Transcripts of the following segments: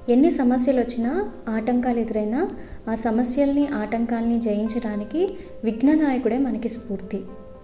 ఎన్ని సమస్యలు వచ్చినా ఆటంకాలు ఎదురైనా ఆ సమస్యల్ని ఆటంకాల్ని జయించడానికి విఘ్ననాయకుడే మనకి స్ఫూర్తి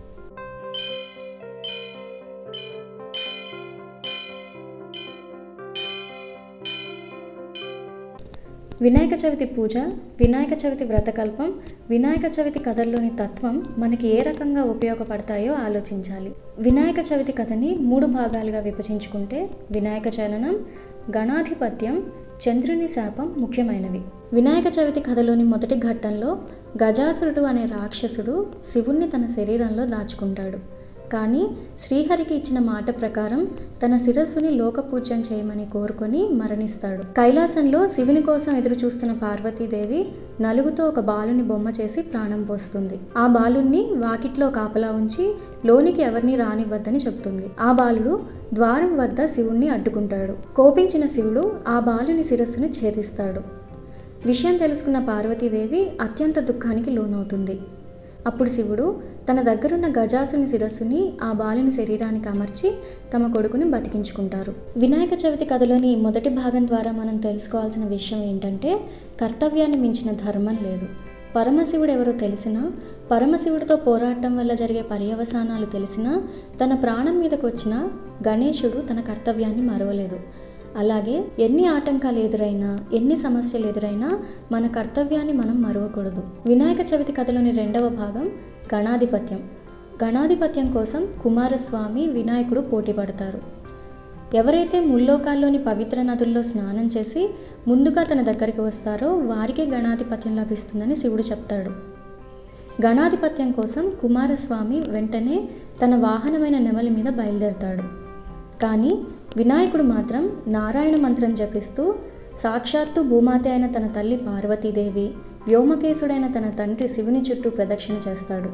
వినాయక చవితి పూజ వినాయక చవితి వ్రతకల్పం వినాయక చవితి కథల్లోని తత్వం మనకి ఏ రకంగా ఉపయోగపడతాయో ఆలోచించాలి వినాయక చవితి కథని మూడు భాగాలుగా విభజించుకుంటే వినాయక చలనం గణాధిపత్యం చంద్రుని శాపం ముఖ్యమైనవి వినాయక చవితి కథలోని మొదటి ఘట్టంలో గజాసురుడు అనే రాక్షసుడు శివుణ్ణి తన శరీరంలో దాచుకుంటాడు కానీ శ్రీహరికి ఇచ్చిన మాట ప్రకారం తన శిరస్సుని లోకపూజ్యం చేయమని కోరుకొని మరణిస్తాడు కైలాసంలో శివుని కోసం ఎదురు చూస్తున్న పార్వతీదేవి నలుగుతో ఒక బాలుని బొమ్మ చేసి ప్రాణం పోస్తుంది ఆ బాలుణ్ణి వాకిట్లో కాపలా ఉంచి లోనికి ఎవరిని రానివ్వద్దని చెప్తుంది ఆ బాలుడు ద్వారం వద్ద శివుణ్ణి అడ్డుకుంటాడు కోపించిన శివుడు ఆ బాలుని శిరస్సుని ఛేదిస్తాడు విషయం తెలుసుకున్న పార్వతీదేవి అత్యంత దుఃఖానికి లోనవుతుంది అప్పుడు శివుడు తన దగ్గరున్న గజాసుని శిరస్సుని ఆ బాలుని శరీరానికి అమర్చి తమ కొడుకుని బతికించుకుంటారు వినాయక చవితి కథలోని మొదటి భాగం ద్వారా మనం తెలుసుకోవాల్సిన విషయం ఏంటంటే కర్తవ్యాన్ని మించిన ధర్మం లేదు పరమశివుడు ఎవరో తెలిసినా పరమశివుడితో పోరాటం వల్ల జరిగే పర్యవసానాలు తెలిసినా తన ప్రాణం మీదకు వచ్చిన గణేశుడు తన కర్తవ్యాన్ని మరవలేదు అలాగే ఎన్ని ఆటంకాలు ఎదురైనా ఎన్ని సమస్యలు ఎదురైనా మన కర్తవ్యాన్ని మనం మరవకూడదు వినాయక చవితి కథలోని రెండవ భాగం గణాధిపత్యం గణాధిపత్యం కోసం కుమారస్వామి వినాయకుడు పోటీ పడతారు ఎవరైతే ముల్లోకాల్లోని పవిత్ర నదుల్లో స్నానం చేసి ముందుగా తన దగ్గరికి వస్తారో వారికే గణాధిపత్యం లభిస్తుందని శివుడు చెప్తాడు గణాధిపత్యం కోసం కుమారస్వామి వెంటనే తన వాహనమైన నెమలి మీద బయలుదేరతాడు కానీ వినాయకుడు మాత్రం నారాయణ మంత్రం జపిస్తూ సాక్షాత్తు భూమాత అయిన తన తల్లి పార్వతీదేవి వ్యోమకేశుడైన తన తండ్రి శివుని చుట్టూ ప్రదక్షిణ చేస్తాడు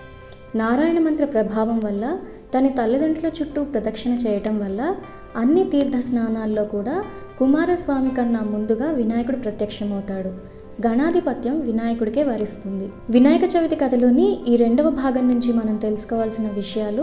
నారాయణ మంత్ర ప్రభావం వల్ల తన తల్లిదండ్రుల చుట్టూ ప్రదక్షిణ చేయటం వల్ల అన్ని తీర్థ స్నానాల్లో కూడా కుమారస్వామి కన్నా ముందుగా వినాయకుడు ప్రత్యక్షమవుతాడు గణాధిపత్యం వినాయకుడికే వరిస్తుంది వినాయక చవితి కథలోని ఈ రెండవ భాగం నుంచి మనం తెలుసుకోవాల్సిన విషయాలు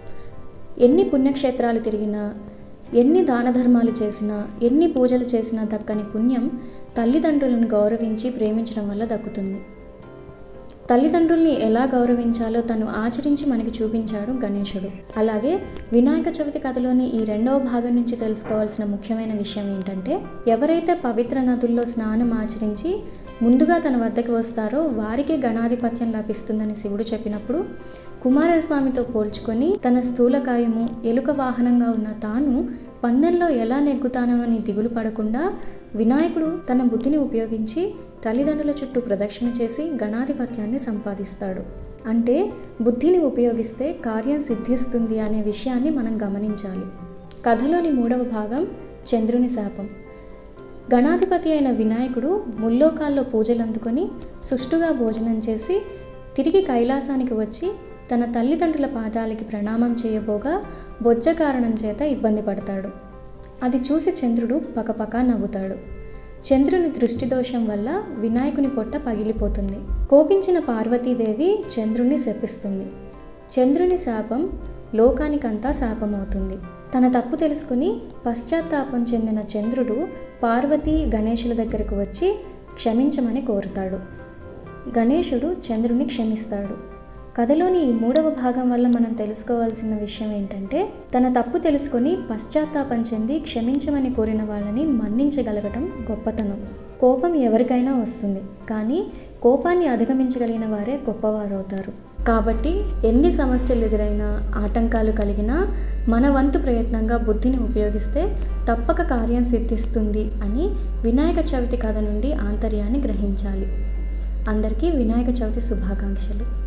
ఎన్ని పుణ్యక్షేత్రాలు తిరిగినా ఎన్ని దాన ధర్మాలు చేసినా ఎన్ని పూజలు చేసినా దక్కని పుణ్యం తల్లిదండ్రులను గౌరవించి ప్రేమించడం వల్ల దక్కుతుంది తల్లిదండ్రుల్ని ఎలా గౌరవించాలో తను ఆచరించి మనకి చూపించాడు గణేశుడు అలాగే వినాయక చవితి కథలోని ఈ రెండవ భాగం నుంచి తెలుసుకోవాల్సిన ముఖ్యమైన విషయం ఏంటంటే ఎవరైతే పవిత్ర నదుల్లో స్నానం ఆచరించి ముందుగా తన వద్దకు వస్తారో వారికే గణాధిపత్యం లభిస్తుందని శివుడు చెప్పినప్పుడు కుమారస్వామితో పోల్చుకొని తన స్థూలకాయము ఎలుక వాహనంగా ఉన్న తాను పందెంలో ఎలా నెగ్గుతానని దిగులు పడకుండా వినాయకుడు తన బుద్ధిని ఉపయోగించి తల్లిదండ్రుల చుట్టూ ప్రదక్షిణ చేసి గణాధిపత్యాన్ని సంపాదిస్తాడు అంటే బుద్ధిని ఉపయోగిస్తే కార్యం సిద్ధిస్తుంది అనే విషయాన్ని మనం గమనించాలి కథలోని మూడవ భాగం చంద్రుని శాపం గణాధిపతి అయిన వినాయకుడు ముల్లోకాల్లో పూజలు అందుకొని సుష్టుగా భోజనం చేసి తిరిగి కైలాసానికి వచ్చి తన తల్లిదండ్రుల పాదాలకి ప్రణామం చేయబోగా బొజ్జ కారణం చేత ఇబ్బంది పడతాడు అది చూసి చంద్రుడు పకపక నవ్వుతాడు చంద్రుని దృష్టి దోషం వల్ల వినాయకుని పొట్ట పగిలిపోతుంది కోపించిన పార్వతీదేవి చంద్రుని శపిస్తుంది చంద్రుని శాపం లోకానికంతా శాపమవుతుంది తన తప్పు తెలుసుకుని పశ్చాత్తాపం చెందిన చంద్రుడు పార్వతి గణేశుల దగ్గరకు వచ్చి క్షమించమని కోరుతాడు గణేశుడు చంద్రుని క్షమిస్తాడు కథలోని ఈ మూడవ భాగం వల్ల మనం తెలుసుకోవాల్సిన విషయం ఏంటంటే తన తప్పు తెలుసుకొని పశ్చాత్తాపం చెంది క్షమించమని కోరిన వాళ్ళని మన్నించగలగటం గొప్పతనం కోపం ఎవరికైనా వస్తుంది కానీ కోపాన్ని అధిగమించగలిగిన వారే గొప్పవారవుతారు కాబట్టి ఎన్ని సమస్యలు ఎదురైనా ఆటంకాలు కలిగినా మన వంతు ప్రయత్నంగా బుద్ధిని ఉపయోగిస్తే తప్పక కార్యం సిద్ధిస్తుంది అని వినాయక చవితి కథ నుండి ఆంతర్యాన్ని గ్రహించాలి అందరికీ వినాయక చవితి శుభాకాంక్షలు